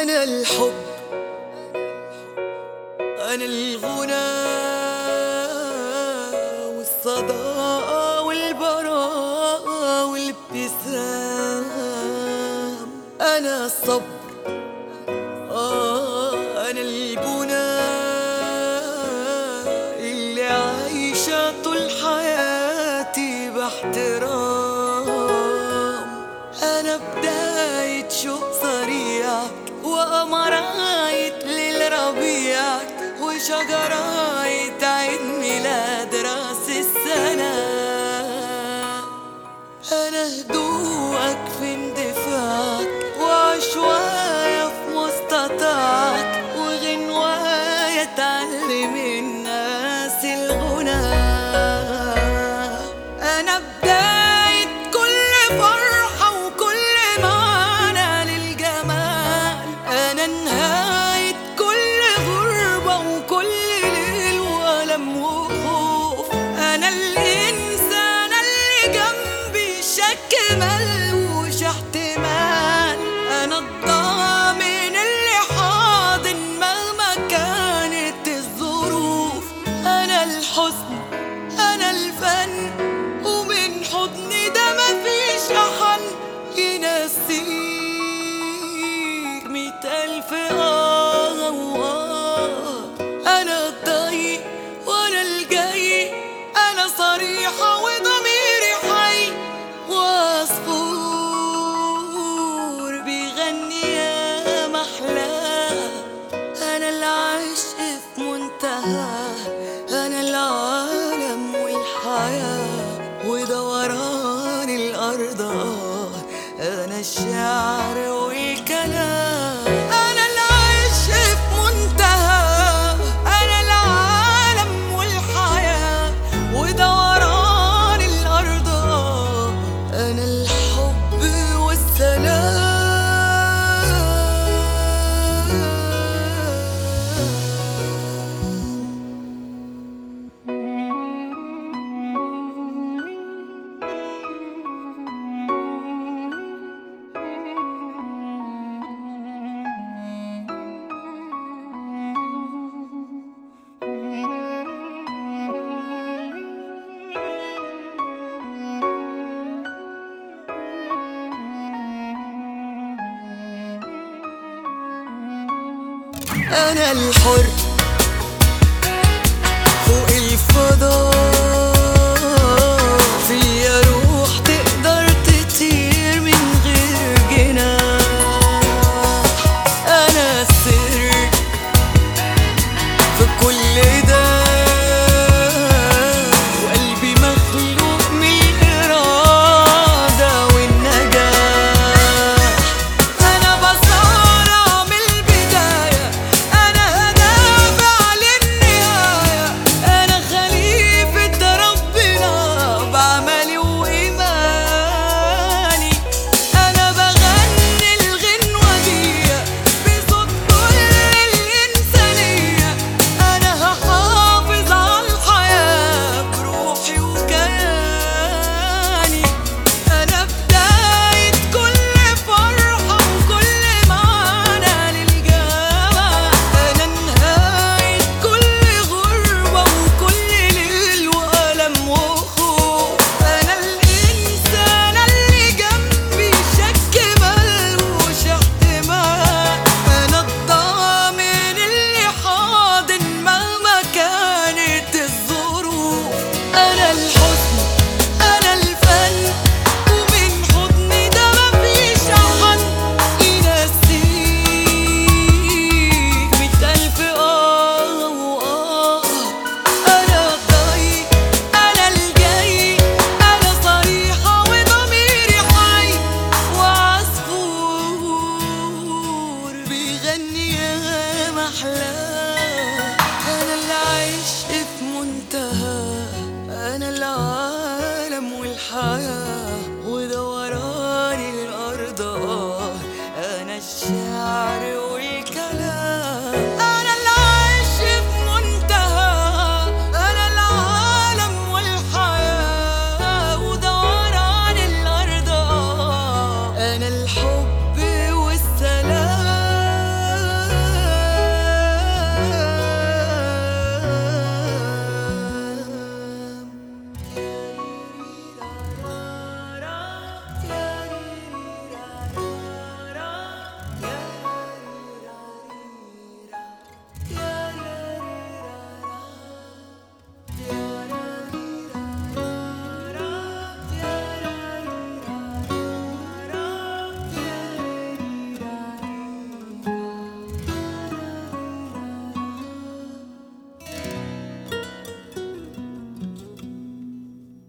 أنا الحب أنا الغنى والصداقة والبراءة والابتسام أنا الصبر آه أنا البنى اللي عايشة طول حياتي باحترام أنا بداية شوق صريعك وقمراية للربيعك وشجراية عيد ميلاد راس السنة أنا هدوءك في اندفاعك وعشوايا في مستطاعك وغنوايا تعلم الناس الغنى أنا بداية كل فرحة وكل معنى للجمال أنا نهاية كل غربة وكل ليل وألم وخوف أنا الإنسان اللي جنبي شك ملوش احتمال أنا الضامن اللي حاضن مهما كانت الظروف أنا الحزن أنا الفن ومن حضني ده مفيش أحد ينسيك مية ألف آه وآه أنا الضيق وأنا الجاي أنا صريحة وضميري حي وعصفور بيغني يا محلاه أنا العشق في منتهى أنا العالم والحياة ودوران الأرض آه أنا الشعر والكلام أنا العشق في منتهى أنا العالم والحياة ودوران الأرض آه أنا الحب والسلام أنا الحر فوق الفضاء فيا روح تقدر تطير من غير جناح أنا السر في كل ده وقلبي مخلوق من الإرادة والنجاح أنا بصارع من البداية أنا هدافع للنهاية أنا خليفة ربنا بعملي وإيماني أنا بغني الغنوة دي بصوت كل الإنسانية أنا هحافظ على الحياة بروحي وكياني أنا بداية كل فرحة وكل معنى للجمال أنا نهاية كل غربة وكل ليل وألم وخوف أنا الإنسان اللي جنبي شك ملوش احتمال أنا الضامن اللي حاضن مهما كانت الظروف أنا الحزن أنا الفن ومن حضني ده مفيش أحد ينسيك مية ألف آه وآه أنا الضيق أنا الجاي أنا صريحة وضميري حي وعصفور بيغني يا محلاه أنا العشق في منتهى أنا العالم والحياة